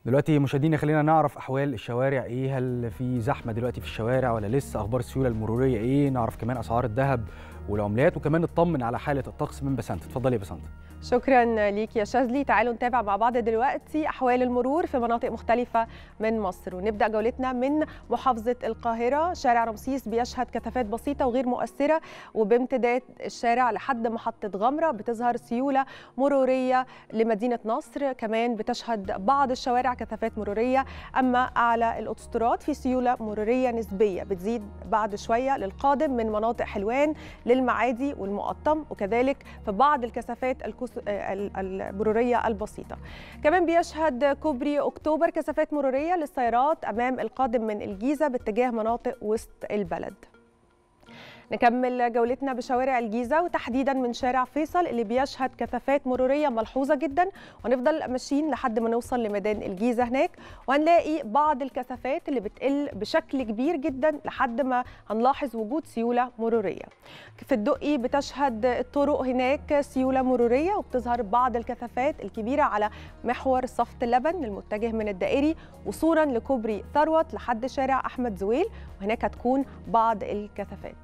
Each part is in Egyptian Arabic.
دلوقتي مشاهدينا خلينا نعرف احوال الشوارع ايه هل في زحمه دلوقتي في الشوارع ولا لسه اخبار السيوله المروريه ايه نعرف كمان اسعار الذهب والعملات وكمان نطمن على حاله الطقس من بسنت اتفضلي يا بسنت شكرا ليك يا شاذلي تعالوا نتابع مع بعض دلوقتي احوال المرور في مناطق مختلفه من مصر ونبدا جولتنا من محافظه القاهره شارع رمسيس بيشهد كثافات بسيطه وغير مؤثره وبامتداد الشارع لحد محطه غمره بتظهر سيوله مروريه لمدينه نصر كمان بتشهد بعض الشوارع كثافات مروريه اما اعلى الاوتوستراد في سيوله مروريه نسبيه بتزيد بعد شويه للقادم من مناطق حلوان للمعادي والمقطم وكذلك في بعض الكثافات الكس... المروريه البسيطه كمان بيشهد كوبري اكتوبر كثافات مروريه للسيارات امام القادم من الجيزه باتجاه مناطق وسط البلد نكمل جولتنا بشوارع الجيزه وتحديدا من شارع فيصل اللي بيشهد كثافات مروريه ملحوظه جدا وهنفضل ماشيين لحد ما نوصل لميدان الجيزه هناك وهنلاقي بعض الكثافات اللي بتقل بشكل كبير جدا لحد ما هنلاحظ وجود سيوله مروريه في الدقي بتشهد الطرق هناك سيوله مروريه وبتظهر بعض الكثافات الكبيره على محور صفت اللبن المتجه من الدائري وصولا لكوبري ثروت لحد شارع احمد زويل وهناك هتكون بعض الكثافات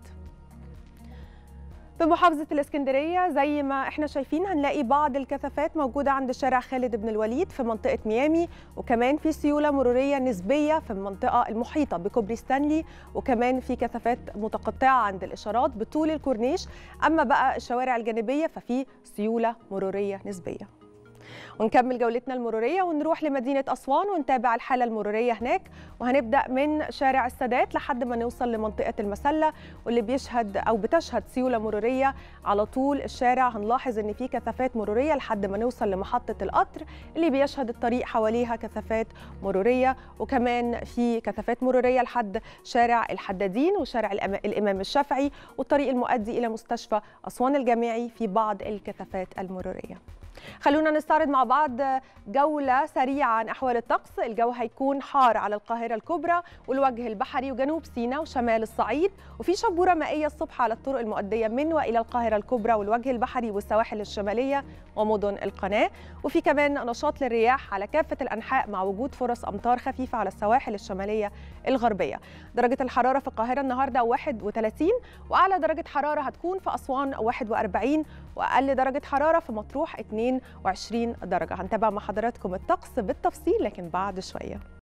في محافظة الإسكندرية زي ما احنا شايفين هنلاقي بعض الكثافات موجودة عند شارع خالد بن الوليد في منطقة ميامي وكمان في سيولة مرورية نسبية في المنطقة المحيطة بكوبري ستانلي وكمان في كثافات متقطعة عند الإشارات بطول الكورنيش أما بقى الشوارع الجانبية ففي سيولة مرورية نسبية ونكمل جولتنا المرورية ونروح لمدينة أسوان ونتابع الحالة المرورية هناك وهنبدأ من شارع السادات لحد ما نوصل لمنطقة المسلة واللي بيشهد أو بتشهد سيولة مرورية على طول الشارع هنلاحظ إن في كثافات مرورية لحد ما نوصل لمحطة القطر اللي بيشهد الطريق حواليها كثافات مرورية وكمان في كثافات مرورية لحد شارع الحدادين وشارع الإمام الشافعي والطريق المؤدي إلى مستشفى أسوان الجامعي في بعض الكثافات المرورية خلونا نستعرض مع بعض جولة سريعة عن أحوال الطقس الجو هيكون حار على القاهرة الكبرى والوجه البحري وجنوب سيناء وشمال الصعيد وفي شبورة مائية الصبح على الطرق المؤدية من وإلى القاهرة الكبرى والوجه البحري والسواحل الشمالية ومدن القناة وفي كمان نشاط للرياح على كافة الأنحاء مع وجود فرص أمطار خفيفة على السواحل الشمالية الغربية درجة الحرارة في القاهرة النهاردة 31 وأعلى درجة حرارة هتكون في أسوان 41 وأقل درجة حرارة في مطروح 22 درجة هنتابع مع حضراتكم الطقس بالتفصيل لكن بعد شوية